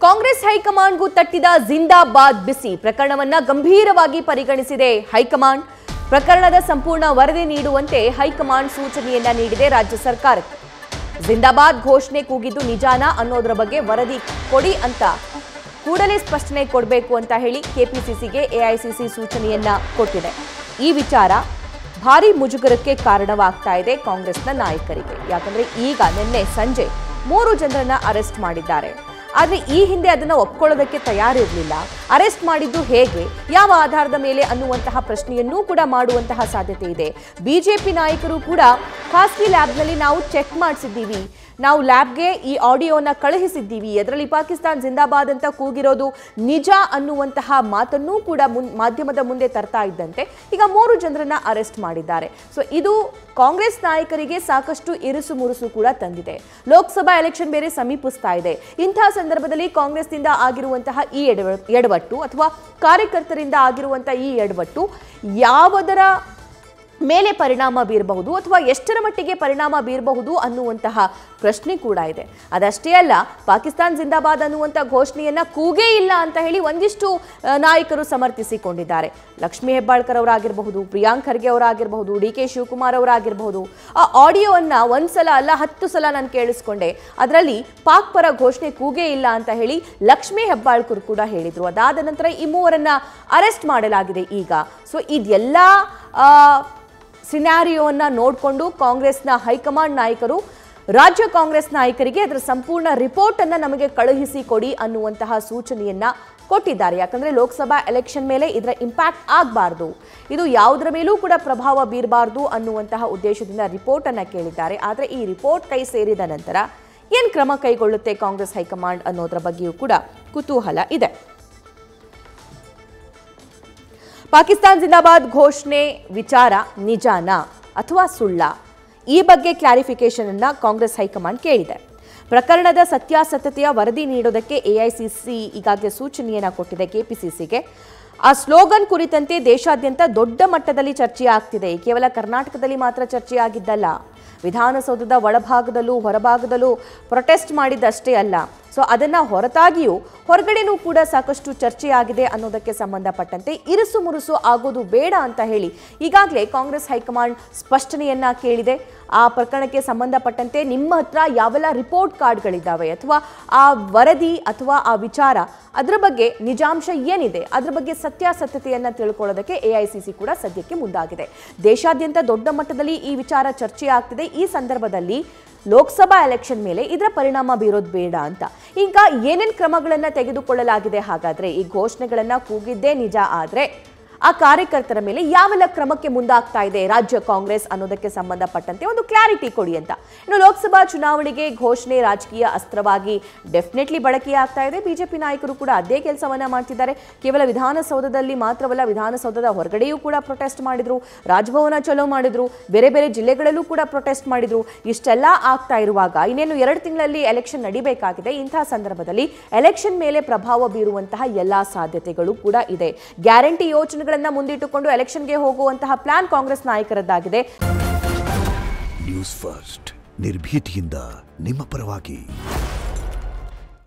ಕಾಂಗ್ರೆಸ್ ಹೈಕಮಾಂಡ್ಗೂ ತಟ್ಟಿದ ಜಿಂದಾಬಾದ್ ಬಿಸಿ ಪ್ರಕರಣವನ್ನ ಗಂಭೀರವಾಗಿ ಪರಿಗಣಿಸಿದೆ ಹೈಕಮಾಂಡ್ ಪ್ರಕರಣದ ಸಂಪೂರ್ಣ ವರದಿ ನೀಡುವಂತೆ ಹೈಕಮಾಂಡ್ ಸೂಚನೆಯನ್ನ ನೀಡಿದೆ ರಾಜ್ಯ ಸರ್ಕಾರಕ್ಕೆ ಜಿಂದಾಬಾದ್ ಘೋಷಣೆ ಕೂಗಿದ್ದು ನಿಜಾನ ಅನ್ನೋದ್ರ ಬಗ್ಗೆ ವರದಿ ಕೊಡಿ ಅಂತ ಕೂಡಲೇ ಸ್ಪಷ್ಟನೆ ಕೊಡಬೇಕು ಅಂತ ಹೇಳಿ ಕೆಪಿಸಿಸಿಗೆ ಎಐಸಿಸಿ ಸೂಚನೆಯನ್ನ ಕೊಟ್ಟಿದೆ ಈ ವಿಚಾರ ಭಾರಿ ಮುಜುಗರಕ್ಕೆ ಕಾರಣವಾಗ್ತಾ ಇದೆ ಕಾಂಗ್ರೆಸ್ನ ನಾಯಕರಿಗೆ ಯಾಕಂದ್ರೆ ಈಗ ನಿನ್ನೆ ಸಂಜೆ ಮೂರು ಜನರನ್ನ ಅರೆಸ್ಟ್ ಮಾಡಿದ್ದಾರೆ ಆದ್ರೆ ಈ ಹಿಂದೆ ಅದನ್ನ ಒಪ್ಕೊಳ್ಳೋದಕ್ಕೆ ತಯಾರಿರಲಿಲ್ಲ ಅರೆಸ್ಟ್ ಮಾಡಿದ್ದು ಹೇಗೆ ಯಾವ ಆಧಾರದ ಮೇಲೆ ಅನ್ನುವಂತಹ ಪ್ರಶ್ನೆಯನ್ನೂ ಕೂಡ ಮಾಡುವಂತಹ ಸಾಧ್ಯತೆ ಇದೆ ಬಿಜೆಪಿ ನಾಯಕರು ಕೂಡ ಖಾಸಗಿ ಲ್ಯಾಬ್ನಲ್ಲಿ ನಾವು ಚೆಕ್ ಮಾಡಿಸಿದ್ದೀವಿ ನಾವು ಲ್ಯಾಬ್ಗೆ ಈ ಆಡಿಯೋನ ಕಳುಹಿಸಿದ್ದೀವಿ ಅದರಲ್ಲಿ ಪಾಕಿಸ್ತಾನ್ ಜಿಂದಾಬಾದ್ ಅಂತ ಕೂಗಿರೋದು ನಿಜ ಅನ್ನುವಂತಹ ಮಾತನ್ನೂ ಕೂಡ ಮುನ್ ಮಾಧ್ಯಮದ ಮುಂದೆ ತರ್ತಾ ಇದ್ದಂತೆ ಈಗ ಮೂರು ಜನರನ್ನ ಅರೆಸ್ಟ್ ಮಾಡಿದ್ದಾರೆ ಸೊ ಇದು ಕಾಂಗ್ರೆಸ್ ನಾಯಕರಿಗೆ ಸಾಕಷ್ಟು ಇರುಸು ಮುರುಸು ಕೂಡ ತಂದಿದೆ ಲೋಕಸಭಾ ಎಲೆಕ್ಷನ್ ಬೇರೆ ಸಮೀಪಿಸ್ತಾ ಇದೆ ಇಂತಹ ಸಂದರ್ಭದಲ್ಲಿ ಕಾಂಗ್ರೆಸ್ನಿಂದ ಆಗಿರುವಂತಹ ಈ ಎಡವ ಎಡವಟ್ಟು ಅಥವಾ ಕಾರ್ಯಕರ್ತರಿಂದ ಆಗಿರುವಂತಹ ಈ ಎಡವಟ್ಟು ಯಾವುದರ ಮೇಲೆ ಪರಿಣಾಮ ಬೀರಬಹುದು ಅಥವಾ ಎಷ್ಟರ ಮಟ್ಟಿಗೆ ಪರಿಣಾಮ ಬೀರಬಹುದು ಅನ್ನುವಂತಹ ಪ್ರಶ್ನೆ ಕೂಡ ಇದೆ ಅದಷ್ಟೇ ಅಲ್ಲ ಪಾಕಿಸ್ತಾನ್ ಜಿಂದಾಬಾದ್ ಅನ್ನುವಂಥ ಘೋಷಣೆಯನ್ನ ಕೂಗೇ ಇಲ್ಲ ಅಂತ ಹೇಳಿ ಒಂದಿಷ್ಟು ಆ, ನಾಯಕರು ಸಮರ್ಥಿಸಿಕೊಂಡಿದ್ದಾರೆ ಲಕ್ಷ್ಮೀ ಹೆಬ್ಬಾಳ್ಕರ್ ಅವರಾಗಿರಬಹುದು ಪ್ರಿಯಾಂಕ್ ಖರ್ಗೆ ಅವರಾಗಿರಬಹುದು ಡಿ ಕೆ ಶಿವಕುಮಾರ್ ಅವರಾಗಿರಬಹುದು ಆ ಆಡಿಯೋವನ್ನ ಒಂದ್ಸಲ ಅಲ್ಲ ಹತ್ತು ಸಲ ನಾನು ಕೇಳಿಸ್ಕೊಂಡೆ ಅದರಲ್ಲಿ ಪಾಕ್ ಪರ ಘೋಷಣೆ ಕೂಗೇ ಇಲ್ಲ ಅಂತ ಹೇಳಿ ಲಕ್ಷ್ಮೀ ಹೆಬ್ಬಾಳ್ಕರ್ ಕೂಡ ಹೇಳಿದ್ರು ಅದಾದ ನಂತರ ಈ ಮೂವರನ್ನ ಅರೆಸ್ಟ್ ಮಾಡಲಾಗಿದೆ ಈಗ ಸೊ ಇದೆಲ್ಲ ಆ, ಸಿನಾರಿಯೋವನ್ನ ನೋಡಿಕೊಂಡು ಕಾಂಗ್ರೆಸ್ನ ಹೈಕಮಾಂಡ್ ನಾಯಕರು ರಾಜ್ಯ ಕಾಂಗ್ರೆಸ್ ನಾಯಕರಿಗೆ ಅದರ ಸಂಪೂರ್ಣ ರಿಪೋರ್ಟ್ ಅನ್ನ ನಮಗೆ ಕಳುಹಿಸಿ ಕೊಡಿ ಅನ್ನುವಂತಹ ಸೂಚನೆಯನ್ನ ಕೊಟ್ಟಿದ್ದಾರೆ ಯಾಕಂದ್ರೆ ಲೋಕಸಭಾ ಎಲೆಕ್ಷನ್ ಮೇಲೆ ಇದರ ಇಂಪ್ಯಾಕ್ಟ್ ಆಗಬಾರ್ದು ಇದು ಯಾವುದರ ಮೇಲೂ ಕೂಡ ಪ್ರಭಾವ ಬೀರಬಾರ್ದು ಅನ್ನುವಂತಹ ಉದ್ದೇಶದಿಂದ ರಿಪೋರ್ಟ್ ಅನ್ನ ಕೇಳಿದ್ದಾರೆ ಆದರೆ ಈ ರಿಪೋರ್ಟ್ ಕೈ ಸೇರಿದ ನಂತರ ಏನು ಕ್ರಮ ಕೈಗೊಳ್ಳುತ್ತೆ ಕಾಂಗ್ರೆಸ್ ಹೈಕಮಾಂಡ್ ಅನ್ನೋದರ ಬಗ್ಗೆಯೂ ಕೂಡ ಕುತೂಹಲ ಇದೆ ಪಾಕಿಸ್ತಾನ್ ಜಿಂದಾಬಾದ್ ಘೋಷಣೆ ವಿಚಾರ ನಿಜಾನ ಅಥವಾ ಸುಳ್ಳ ಈ ಬಗ್ಗೆ ಕ್ಲಾರಿಫಿಕೇಶನ್ ಅನ್ನ ಕಾಂಗ್ರೆಸ್ ಹೈಕಮಾಂಡ್ ಕೇಳಿದೆ ಪ್ರಕರಣದ ಸತ್ಯಾಸತ್ಯತೆಯ ವರದಿ ನೀಡೋದಕ್ಕೆ ಎಐಸಿಸಿ ಈಗಾಗಲೇ ಸೂಚನೆಯನ್ನ ಕೊಟ್ಟಿದೆ ಕೆಪಿಸಿಸಿಗೆ ಆ ಸ್ಲೋಗನ್ ಕುರಿತಂತೆ ದೇಶಾದ್ಯಂತ ದೊಡ್ಡ ಮಟ್ಟದಲ್ಲಿ ಚರ್ಚೆ ಆಗ್ತಿದೆ ಕೇವಲ ಕರ್ನಾಟಕದಲ್ಲಿ ಮಾತ್ರ ಚರ್ಚೆ ಆಗಿದ್ದಲ್ಲ ವಿಧಾನಸೌಧದ ಒಳಭಾಗದಲ್ಲೂ ಹೊರಭಾಗದಲ್ಲೂ ಪ್ರೊಟೆಸ್ಟ್ ಮಾಡಿದ್ದಷ್ಟೇ ಅಲ್ಲ ಸೊ ಅದನ್ನ ಹೊರತಾಗಿಯೂ ಹೊರಗಡೆನೂ ಕೂಡ ಸಾಕಷ್ಟು ಚರ್ಚೆಯಾಗಿದೆ ಅನ್ನೋದಕ್ಕೆ ಸಂಬಂಧಪಟ್ಟಂತೆ ಇರುಸು ಮುರುಸು ಆಗೋದು ಬೇಡ ಅಂತ ಹೇಳಿ ಈಗಾಗಲೇ ಕಾಂಗ್ರೆಸ್ ಹೈಕಮಾಂಡ್ ಸ್ಪಷ್ಟನೆಯನ್ನ ಕೇಳಿದೆ ಆ ಪ್ರಕರಣಕ್ಕೆ ಸಂಬಂಧಪಟ್ಟಂತೆ ನಿಮ್ಮ ಹತ್ರ ಯಾವೆಲ್ಲ ರಿಪೋರ್ಟ್ ಕಾರ್ಡ್ಗಳಿದ್ದಾವೆ ಅಥವಾ ಆ ವರದಿ ಅಥವಾ ಆ ವಿಚಾರ ಅದರ ಬಗ್ಗೆ ನಿಜಾಂಶ ಏನಿದೆ ಅದರ ಬಗ್ಗೆ ಸತ್ಯಾಸತ್ಯತೆಯನ್ನ ತಿಳ್ಕೊಳ್ಳೋದಕ್ಕೆ ಎಐಸಿಸಿ ಕೂಡ ಸದ್ಯಕ್ಕೆ ಮುಂದಾಗಿದೆ ದೇಶಾದ್ಯಂತ ದೊಡ್ಡ ಮಟ್ಟದಲ್ಲಿ ಈ ವಿಚಾರ ಚರ್ಚೆ ಆಗ್ತಿದೆ ಈ ಸಂದರ್ಭದಲ್ಲಿ ಲೋಕಸಭಾ ಎಲೆಕ್ಷನ್ ಮೇಲೆ ಇದರ ಪರಿಣಾಮ ಬೀರೋದು ಬೇಡ ಅಂತ ಈಗ ಏನೇನು ಕ್ರಮಗಳನ್ನು ತೆಗೆದುಕೊಳ್ಳಲಾಗಿದೆ ಹಾಗಾದ್ರೆ ಈ ಘೋಷಣೆಗಳನ್ನ ಕೂಗಿದ್ದೇ ನಿಜ ಆದ್ರೆ ಆ ಕಾರ್ಯಕರ್ತರ ಮೇಲೆ ಯಾವೆಲ್ಲ ಕ್ರಮಕ್ಕೆ ಮುಂದಾಗ್ತಾ ಇದೆ ರಾಜ್ಯ ಕಾಂಗ್ರೆಸ್ ಅನ್ನೋದಕ್ಕೆ ಸಂಬಂಧಪಟ್ಟಂತೆ ಒಂದು ಕ್ಲಾರಿಟಿ ಕೊಡಿ ಅಂತ ಇನ್ನು ಲೋಕಸಭಾ ಚುನಾವಣೆಗೆ ಘೋಷಣೆ ರಾಜಕೀಯ ಅಸ್ತ್ರವಾಗಿ ಡೆಫಿನೆಟ್ಲಿ ಬಳಕೆಯಾಗ್ತಾ ಇದೆ ಬಿಜೆಪಿ ನಾಯಕರು ಕೂಡ ಅದೇ ಕೆಲಸವನ್ನ ಮಾಡ್ತಿದ್ದಾರೆ ಕೇವಲ ವಿಧಾನಸೌಧದಲ್ಲಿ ಮಾತ್ರವಲ್ಲ ವಿಧಾನಸೌಧದ ಹೊರಗಡೆಯೂ ಕೂಡ ಪ್ರೊಟೆಸ್ಟ್ ಮಾಡಿದ್ರು ರಾಜಭವನ ಚಲೋ ಮಾಡಿದ್ರು ಬೇರೆ ಬೇರೆ ಜಿಲ್ಲೆಗಳಲ್ಲೂ ಕೂಡ ಪ್ರೊಟೆಸ್ಟ್ ಮಾಡಿದ್ರು ಇಷ್ಟೆಲ್ಲ ಆಗ್ತಾ ಇರುವಾಗ ಇನ್ನೇನು ಎರಡು ತಿಂಗಳಲ್ಲಿ ಎಲೆಕ್ಷನ್ ನಡಿಬೇಕಾಗಿದೆ ಇಂತಹ ಸಂದರ್ಭದಲ್ಲಿ ಎಲೆಕ್ಷನ್ ಮೇಲೆ ಪ್ರಭಾವ ಬೀರುವಂತಹ ಎಲ್ಲಾ ಸಾಧ್ಯತೆಗಳು ಕೂಡ ಇದೆ ಗ್ಯಾರಂಟಿ ಯೋಜನೆಗಳನ್ನ ಮುಂದಿಟ್ಟುಕೊಂಡು ಎಲೆಕ್ಷನ್ಗೆ ಹೋಗುವಂತಹ ಪ್ಲಾನ್ ಕಾಂಗ್ರೆಸ್ ನಾಯಕರದ್ದಾಗಿದೆ ನ್ಯೂಸ್ ಫಸ್ಟ್ ನಿರ್ಭೀತಿಯಿಂದ ನಿಮ್ಮ ಪರವಾಗಿ